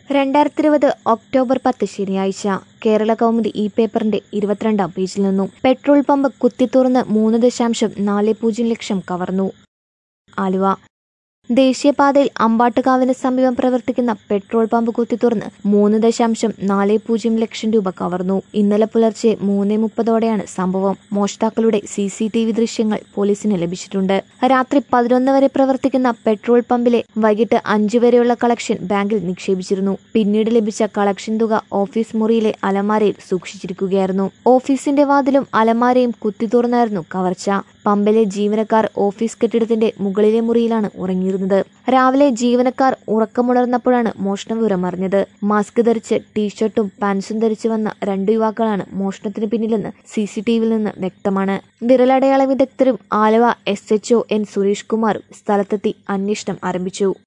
രണ്ടായിരത്തി ഇരുപത് ഒക്ടോബർ പത്ത് ശനിയാഴ്ച കേരള കൗമുദി ഈ പേപ്പറിന്റെ ഇരുപത്തിരണ്ടാം പേജിൽ നിന്നും പെട്രോൾ പമ്പ് കുത്തിത്തുറന്ന് മൂന്ന് ദശാംശം നാല് പൂജ്യം ലക്ഷം കവർന്നു ആലുവ ദേശീയപാതയിൽ അമ്പാട്ടുകാവിന് സമീപം പ്രവർത്തിക്കുന്ന പെട്രോൾ പമ്പ് കുത്തിത്തുറന്ന് മൂന്ന് ദശാംശം നാല് പൂജ്യം ലക്ഷം രൂപ കവർന്നു ഇന്നലെ പുലർച്ചെ മൂന്ന് മുപ്പതോടെയാണ് സംഭവം മോഷ്ടാക്കളുടെ സി സി ടി വി ദൃശ്യങ്ങൾ പോലീസിന് ലഭിച്ചിട്ടുണ്ട് രാത്രി പതിനൊന്ന് വരെ പ്രവർത്തിക്കുന്ന പെട്രോൾ പമ്പിലെ വൈകിട്ട് അഞ്ചു വരെയുള്ള കളക്ഷൻ ബാങ്കിൽ നിക്ഷേപിച്ചിരുന്നു പിന്നീട് ലഭിച്ച കളക്ഷൻ തുക ഓഫീസ് മുറിയിലെ അലമാരയിൽ സൂക്ഷിച്ചിരിക്കുകയായിരുന്നു ഓഫീസിന്റെ വാതിലും അലമാരയും കുത്തിത്തുറന്നായിരുന്നു കവർച്ച പമ്പിലെ ജീവനക്കാർ ഓഫീസ് കെട്ടിടത്തിന്റെ മുകളിലെ മുറിയിലാണ് ഉറങ്ങിയിരുന്നത് രാവിലെ ജീവനക്കാർ ഉറക്കമുണർന്നപ്പോഴാണ് മോഷണ വിവരം അറിഞ്ഞത് മാസ്ക് ധരിച്ച് ടീഷർട്ടും പാൻസും ധരിച്ചു വന്ന രണ്ടു യുവാക്കളാണ് മോഷണത്തിന് പിന്നിലെന്ന് സി സി ടി വിയിൽ നിന്ന് വ്യക്തമാണ് വിരലടയാള വിദഗ്ധരും Aluva S H N Suresh കുമാറും സ്ഥലത്തെത്തി അന്വേഷണം ആരംഭിച്ചു